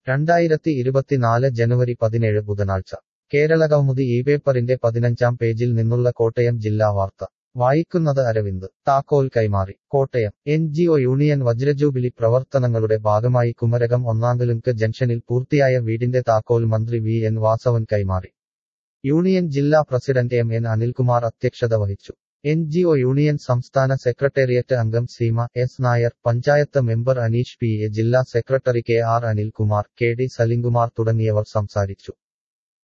രണ്ടായിരത്തി ഇരുപത്തിനാല് ജനുവരി പതിനേഴ് ബുധനാഴ്ച കേരളകൗമുദി ഈ പേപ്പറിന്റെ പതിനഞ്ചാം പേജിൽ നിന്നുള്ള കോട്ടയം ജില്ലാ വാർത്ത വായിക്കുന്നത് അരവിന്ദ് താക്കോൽ കൈമാറി Kottayam N G O union വജ്രജൂബിലി പ്രവർത്തനങ്ങളുടെ ഭാഗമായി കുമരകം ഒന്നാങ്കലുങ്ക് ജംഗ്ഷനിൽ പൂർത്തിയായ വീടിന്റെ താക്കോൽ മന്ത്രി വി എൻ വാസവൻ കൈമാറി യൂണിയൻ ജില്ലാ പ്രസിഡന്റ് എം എൻ അനിൽകുമാർ അധ്യക്ഷത വഹിച്ചു എൻ ജി ഒ യൂണിയൻ സംസ്ഥാന സെക്രട്ടേറിയറ്റ് അംഗം Seema S Nair panchayat member Aneesh P A ജില്ലാ secretary K R Anilkumar K D Salimkumar തുടങ്ങിയവർ സംസാരിച്ചു